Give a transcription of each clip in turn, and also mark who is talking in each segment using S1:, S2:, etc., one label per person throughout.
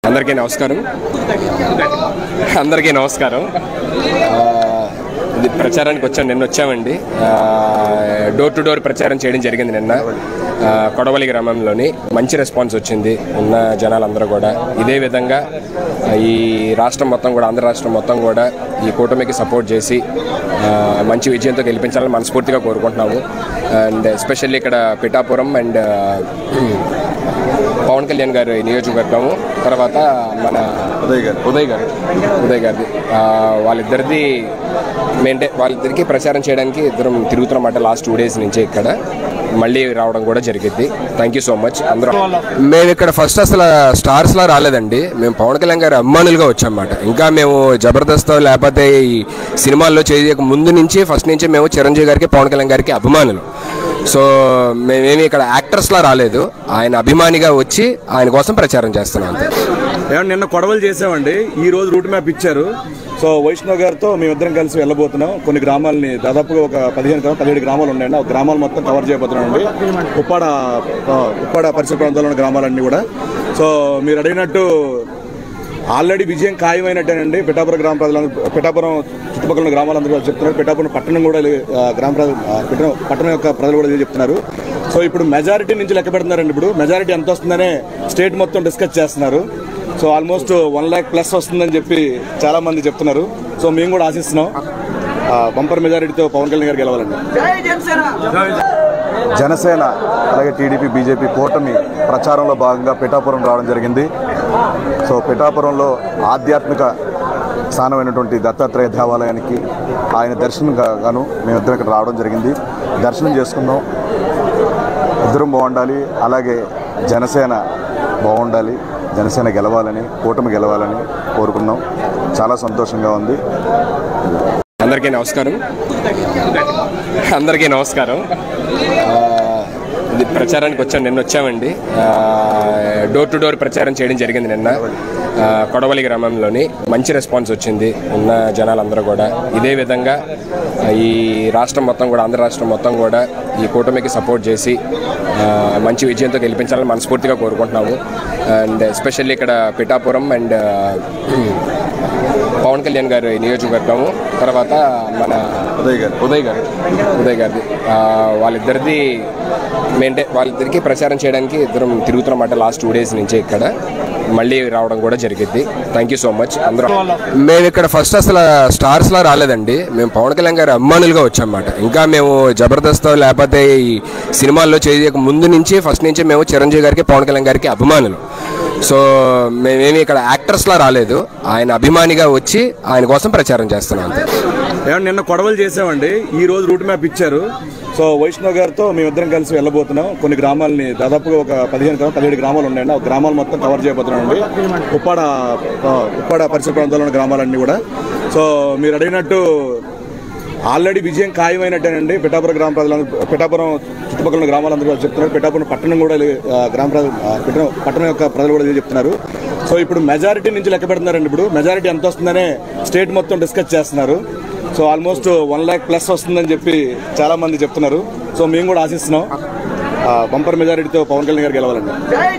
S1: అందరికీ నమస్కారం అందరికీ నమస్కారం ఆ, ఇది ప్రచారానికి వచ్చాం నిన్న వచ్చామండి డోర్ టు డోర్ ప్రచారం చేయడం జరిగింది నిన్న ఆ, కొడవలి గ్రామంలోని మంచి రెస్పాన్స్ వచ్చింది ఉన్న జనాలందరూ కూడా ఇదే విధంగా ఆ, ఈ రాష్ట్రం మొత్తం కూడా ఆంధ్ర రాష్ట్రం మొత్తం కూడా ఈ కూటమికి సపోర్ట్ చేసి ఆ, మంచి విజయంతో గెలిపించాలని మనస్ఫూర్తిగా కోరుకుంటున్నాము అండ్ ఎస్పెషల్లీ ఇక్కడ పిఠాపురం అండ్ పవన్ కళ్యాణ్ గారి నియోజకవర్గము తర్వాత మన
S2: ఉదయ్ గారు
S1: ఉదయ్ గారు ఉదయ్ గారిది ఆ, వాళ్ళిద్దరిది మెయింటే వాళ్ళిద్దరికి ప్రచారం చేయడానికి ఇద్దరం తిరుగుతున్నమాట లాస్ట్ టూ డేస్ నుంచి ఇక్కడ మళ్ళీ రావడం కూడా జరిగింది థ్యాంక్ యూ సో మచ్ అందరం మేము ఇక్కడ ఫస్ట్ అసలు స్టార్స్ లా రాలేదండి మేము పవన్ కళ్యాణ్ గారి అభిమానులుగా వచ్చామన్నమాట ఇంకా మేము జబర్దస్త్ లేకపోతే ఈ సినిమాల్లో చేయక ముందు నుంచి ఫస్ట్ నుంచి మేము చిరంజీవి గారికి పవన్ కళ్యాణ్ గారికి అభిమానులు సో మేమేమి ఇక్కడ యాక్టర్స్ లా రాలేదు ఆయన అభిమానిగా వచ్చి ఆయన కోసం ప్రచారం చేస్తున్నాం అంతే
S2: ఏమన్నా నిన్న కొడవలు చేసామండి ఈ రోజు రూట్ మ్యాప్ ఇచ్చారు సో వైష్ణవ్ గారితో మేమిద్దరం కలిసి వెళ్ళబోతున్నాం కొన్ని గ్రామాలని దాదాపుగా ఒక పదిహేను గ్రామాలు పదిహేడు గ్రామాలు ఉన్నాయండి ఆ గ్రామాలు మొత్తం కవర్ చేయబోతున్నామండి ఉప్పాడ ఆ, ఉప్పాడ పరిసర ప్రాంతాల్లో ఉన్న గ్రామాలన్నీ కూడా సో మీరు అడిగినట్టు ఆల్రెడీ విజయం ఖాయమైనట్టేనండి పిఠాపురం గ్రామ ప్రజలందరూ పిఠాపురం చుట్టుపక్కల ఉన్న గ్రామాలందరూ కూడా చెప్తున్నారు పిఠాపురం పట్టణం కూడా ఆ, గ్రామ ప్రజలు ఆ, పిఠాపురం పట్టణం యొక్క ప్రజలు కూడా ఇదే చెప్తున్నారు సో ఇప్పుడు మెజారిటీ నుంచి లెక్క పెడుతున్నారండి ఇప్పుడు మెజారిటీ ఎంత వస్తుందనే స్టేట్ మొత్తం డిస్కస్ చేస్తున్నారు so almost one lakh plus వస్తుందని చెప్పి చాలా మంది చెప్తున్నారు సో మేము కూడా ఆశిస్తున్నాం బంపర్ మెజారిటీతో పవన్ కళ్యాణ్ గారు గెలవాలండి జనసేన అలాగే టీడీపీ బీజేపీ కూటమి ప్రచారంలో భాగంగా పిఠాపురం రావడం జరిగింది సో పిఠాపురంలో ఆధ్యాత్మిక స్థానమైనటువంటి దత్తాత్రేయ దేవాలయానికి ఆయన దర్శనం గా- గాను మేమిద్దరం ఇక్కడ రావడం జరిగింది దర్శనం చేసుకుందాం ఇద్దరం బాగుండాలి అలాగే జనసేన బాగుండాలి జనసేన గెలవాలని కూటమి గెలవాలని కోరుకున్నాం చాలా సంతోషంగా ఉంది
S1: అందరికీ నమస్కారం అందరికీ నమస్కారం ఆ, ఇది ప్రచారానికి వచ్చాం నిన్న వచ్చామండి డోర్ టు డోర్ ప్రచారం చేయడం జరిగింది నిన్న ఆ, కొడవలి గ్రామంలోని మంచి రెస్పాన్స్ వచ్చింది ఉన్న జనాలందరూ కూడా ఇదే విధంగా ఆ, ఈ రాష్ట్రం మొత్తం కూడా ఆంధ్ర రాష్ట్రం మొత్తం కూడా ఈ కూటమికి సపోర్ట్ చేసి ఆ, మంచి విజయంతో గెలిపించాలని మనస్ఫూర్తిగా కోరుకుంటున్నాము అండ్ ఎస్పెషల్లీ ఇక్కడ పిఠాపురం అండ్ పవన్ కళ్యాణ్ గారి నియోజకవర్గము తర్వాత మన
S2: ఉదయ్ గారు
S1: ఉదయ్ గారు ఉదయ్ గారిది ఆ, వాళ్ళిద్దరిది మెయింటే వాళ్ళిద్దరికి ప్రచారం చేయడానికి ఇద్దరం తిరుగుతున్నమాట లాస్ట్ టూ డేస్ నుంచి ఇక్కడ మళ్ళీ రావడం కూడా జరిగింది థ్యాంక్ యూ సో మచ్ అందరం మేము ఇక్కడ ఫస్ట్ అసలు స్టార్స్ లా రాలేదండి మేము పవన్ కళ్యాణ్ గారి అభిమానులుగా వచ్చామన్నమాట ఇంకా మేము జబర్దస్త్ లేకపోతే ఈ సినిమాల్లో చేయక ముందు నుంచి ఫస్ట్ నుంచి మేము చిరంజీవి గారికి పవన్ కళ్యాణ్ గారికి అభిమానులు సో మేమేమి ఇక్కడ యాక్టర్స్ లా రాలేదు ఆయన అభిమానిగా వచ్చి ఆయన కోసం ప్రచారం చేస్తున్నాం అంతే
S2: ఏమన్నా నిన్న కొడవలు చేసామండి ఈ రోజు రూట్ మ్యాప్ ఇచ్చారు సో వైష్ణవ్ గారితో మేమిద్దరం కలిసి వెళ్ళబోతున్నాం కొన్ని గ్రామాలని దాదాపుగా ఒక పదిహేను గ్రామాలు పదిహేడు గ్రామాలు ఉన్నాయండి ఆ గ్రామాలు మొత్తం కవర్ చేయబోతున్నామండి ఉప్పాడ ఆ, ఉప్పాడ పరిసర ప్రాంతాల్లో ఉన్న గ్రామాలన్నీ కూడా సో మీరు అడిగినట్టు ఆల్రెడీ విజయం ఖాయమైనట్టేనండి పిఠాపురం గ్రామ ప్రజలందరూ పిఠాపురం చుట్టుపక్కల ఉన్న గ్రామాలందరూ కూడా చెప్తున్నారు పిఠాపురం పట్టణం కూడా ఆ, గ్రామ ప్రజలు ఆ, పిఠా- పట్టణం యొక్క ప్రజలు కూడా ఇదే చెప్తున్నారు సో ఇప్పుడు మెజారిటీ నుంచి లెక్క పెడుతున్నారండి ఇప్పుడు మెజారిటీ ఎంత వస్తుందనే స్టేట్ మొత్తం డిస్కస్ చేస్తున్నారు so almost one lakh plus వస్తుందని చెప్పి చాలా మంది చెప్తున్నారు సో మేము కూడా ఆశిస్తున్నాం బంపర్ మెజారిటీతో పవన్ కళ్యాణ్ గారు గెలవాలండి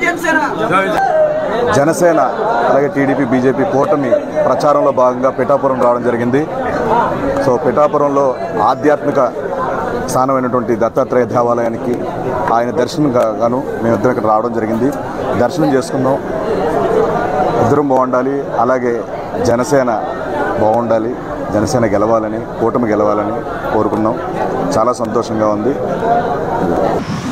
S2: జనసేన అలాగే టీడీపీ బీజేపీ కూటమి ప్రచారంలో భాగంగా పిఠాపురం రావడం జరిగింది సో పిఠాపురంలో ఆధ్యాత్మిక స్థానమైనటువంటి దత్తాత్రేయ దేవాలయానికి ఆయన దర్శనం గా- గాను మేమిద్దరం ఇక్కడ రావడం జరిగింది దర్శనం చేసుకుందాం ఇద్దరం బాగుండాలి అలాగే జనసేన బాగుండాలి జనసేన గెలవాలని కూటమి గెలవాలని కోరుకున్నాం చాలా సంతోషంగా ఉంది